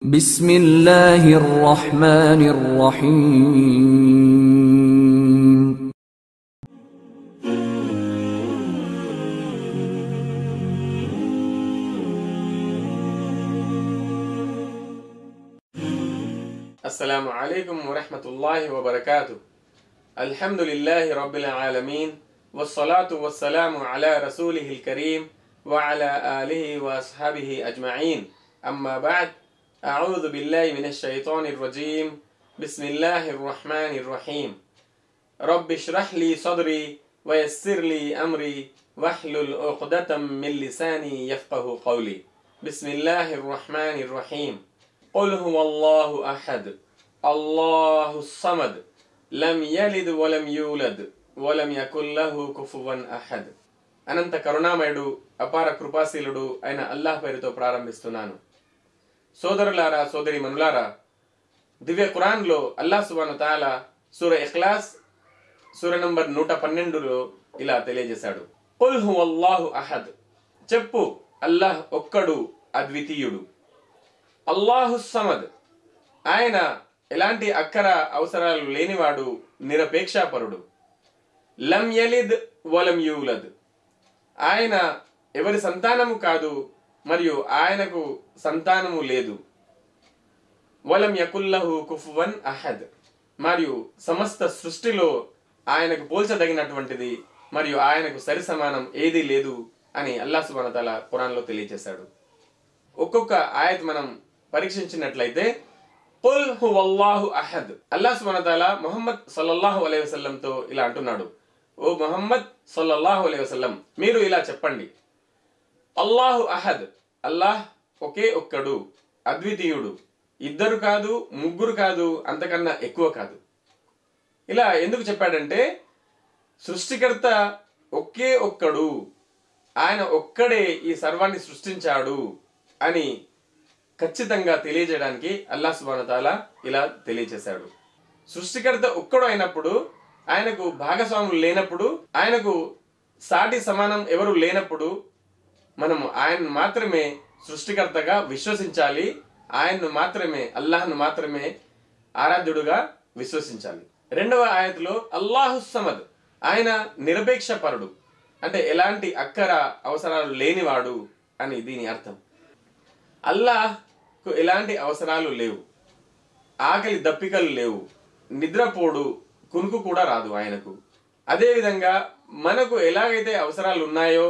بسم الله الرحمن الرحيم السلام عليكم ورحمة الله وبركاته الحمد لله رب العالمين والصلاة والسلام على رسوله الكريم وعلى آله وأصحابه أجمعين أما بعد أعوذ بالله من الشيطان الرجيم بسم الله الرحمن الرحيم رب اشرح لي صدري ويسر لي أمري واحلل عقدة من لساني يفقه قولي بسم الله الرحمن الرحيم قل هو الله أحد الله الصمد لم يلد ولم يولد ولم يكن له كفوا أحد అనంత కరుణామయుడు అపార కృపాశీలుడు అయిన అల్లాహ్ పేరుతో ప్రారంభిస్తున్నాను సోదరులారా సోదరి మనులారా దివ్య ఖురాన్లో అల్లాహ్ సుబాను తాల సూర ఇఖ్లాస్ సూర నంబర్ నూట పన్నెండులో ఇలా తెలియజేశాడు కుల్ హు అల్లాహు అహద్ చెప్పు అల్లాహ్ ఒక్కడు అద్వితీయుడు అల్లాహు సమద్ ఆయన ఎలాంటి అక్కర అవసరాలు లేనివాడు నిరపేక్షాపరుడు లం యలిద్ వలం యూలద్ ఆయన ఎవరి సంతానము కాదు మరియు ఆయనకు సంతానము లేదు వలం యకుల్లహు కుఫ్వన్ అహద్ మరియు సమస్త సృష్టిలో ఆయనకు పోల్చదగినటువంటిది మరియు ఆయనకు సరి సమానం ఏదీ లేదు అని అల్లా సుబానతల ఖురాన్లో తెలియజేశాడు ఒక్కొక్క ఆయత్ మనం పరీక్షించినట్లయితే కుల్ హువల్లాహు అహద్ అల్లా సుబానతల మొహమ్మద్ సల్లల్లాహు అలైహి వసల్లంతో ఇలా అంటున్నాడు ఓ మొహమ్మద్ సల్లల్లాహు అలైహి వసల్లం మీరు ఇలా చెప్పండి అల్లాహు అహద్ అల్లాహ్ ఒకే ఒక్కడు అద్వితీయుడు ఇద్దరు కాదు ముగ్గురు కాదు అంతకన్నా ఎక్కువ కాదు ఇలా ఎందుకు చెప్పాడంటే సృష్టికర్త ఒకే ఒక్కడు ఆయన ఒక్కడే ఈ సర్వాన్ని సృష్టించాడు అని ఖచ్చితంగా తెలియజేయడానికి అల్లా సుబానతాల ఇలా తెలియజేశాడు సృష్టికర్త ఒక్కడు అయినప్పుడు ఆయనకు భాగస్వాములు లేనప్పుడు ఆయనకు సాటి సమానం ఎవరు లేనప్పుడు మనము ఆయన్ను మాత్రమే సృష్టికర్తగా విశ్వసించాలి ఆయన్ను మాత్రమే అల్లాహ్ను మాత్రమే ఆరాధ్యుడుగా విశ్వసించాలి రెండవ ఆయతలో అల్లాహు సమద్ ఆయన నిరపేక్ష పరుడు అంటే ఎలాంటి అక్కర అవసరాలు లేనివాడు అని దీని అర్థం అల్లాహ్కు ఎలాంటి అవసరాలు లేవు ఆకలి దప్పికలు లేవు నిద్రపోడు కునుకు కూడా రాదు ఆయనకు అదేవిధంగా మనకు ఎలాగైతే అవసరాలు ఉన్నాయో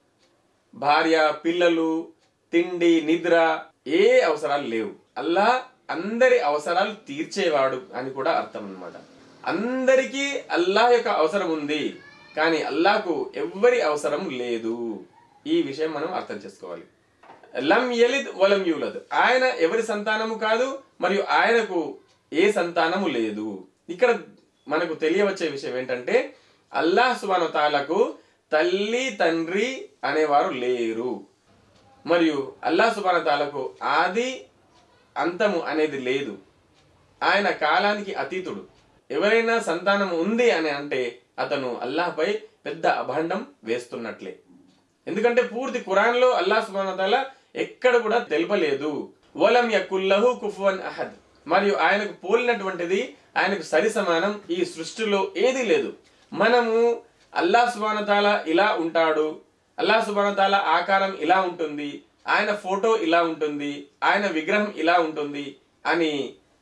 భార్య పిల్లలు తిండి నిద్ర ఏ అవసరాలు లేవు అల్లా అందరి అవసరాలు తీర్చేవాడు అని కూడా అర్థం అన్నమాట అందరికీ అల్లాహ్ యొక్క అవసరం ఉంది కానీ అల్లాహకు ఎవ్వరి అవసరం లేదు ఈ విషయం మనం అర్థం చేసుకోవాలి లం యలిద్ వలం యూలద్ ఆయన ఎవరి సంతానము కాదు మరియు ఆయనకు ఏ సంతానము లేదు ఇక్కడ మనకు తెలియవచ్చే విషయం ఏంటంటే అల్లాహ్ సుబాను తాలకు తల్లి తండ్రి అనేవారు లేరు మరియు అల్లాహ్ సుబాన తాలకు ఆది అంతము అనేది లేదు ఆయన కాలానికి అతీతుడు ఎవరైనా సంతానం ఉంది అని అంటే అతను అల్లాహ్పై పెద్ద అభాండం వేస్తున్నట్లే ఎందుకంటే పూర్తి ఖురాన్లో అల్లాహ్ సుబాన తాల ఎక్కడ కూడా తెలపలేదు ఓలం యకుల్లహు కుఫువన్ అహద్ మరియు ఆయనకు పోలినటువంటిది ఆయనకు సరి సమానం ఈ సృష్టిలో ఏది లేదు మనము అల్లా సుబానతాల ఇలా ఉంటాడు అల్లా సుబానతాల ఆకారం ఇలా ఉంటుంది ఆయన ఫోటో ఇలా ఉంటుంది ఆయన విగ్రహం ఇలా ఉంటుంది అని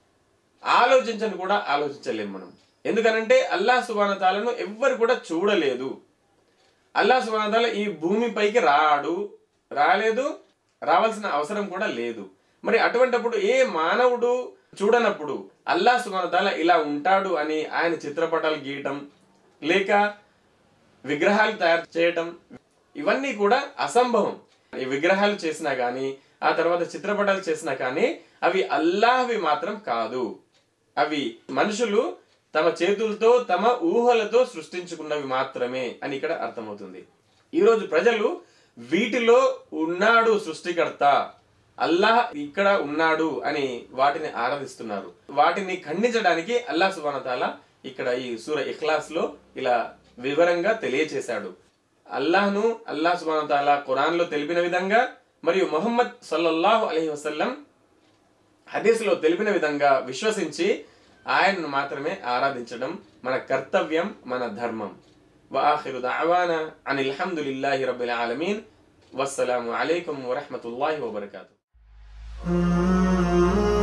ఆలోచించని కూడా ఆలోచించలేము మనం ఎందుకనంటే అల్లా సుబానతాలను ఎవ్వరు కూడా చూడలేదు అల్లా సుబానతాల ఈ భూమిపైకి రాడు రాలేదు రావాల్సిన అవసరం కూడా లేదు మరి అటువంటప్పుడు ఏ మానవుడు చూడనప్పుడు అల్లా సుబానతాల ఇలా ఉంటాడు అని ఆయన చిత్రపటాలు గీయటం లేక విగ్రహాలు తయారు చేయటం ఇవన్నీ కూడా అసంభవం ఈ విగ్రహాలు చేసినా కానీ ఆ తర్వాత చిత్రపటాలు చేసినా కానీ అవి అల్లాహవి మాత్రం కాదు అవి మనుషులు తమ చేతులతో తమ ఊహలతో సృష్టించుకున్నవి మాత్రమే అని ఇక్కడ అర్థమవుతుంది ఈరోజు ప్రజలు వీటిలో ఉన్నాడు సృష్టికర్త అల్లాహ్ ఇక్కడ ఉన్నాడు అని వాటిని ఆరాధిస్తున్నారు వాటిని ఖండించడానికి అల్లాహ్ సుబానతాల ఇక్కడ ఈ సూర ఇఖ్లాస్ లో ఇలా వివరంగా తెలియచేశాడు అల్లాహ్ను అల్లాహ్ సుబానతాల ఖురాన్ లో తెలిపిన విధంగా మరియు మొహమ్మద్ సల్లల్లాహు అలైహి వసల్లం హదీసులో తెలిపిన విధంగా విశ్వసించి ఆయనను మాత్రమే ఆరాధించడం మన కర్తవ్యం మన ధర్మం وآخر دعوانا عن الحمد لله رب العالمين والسلام عليكم ورحمة الله وبركاته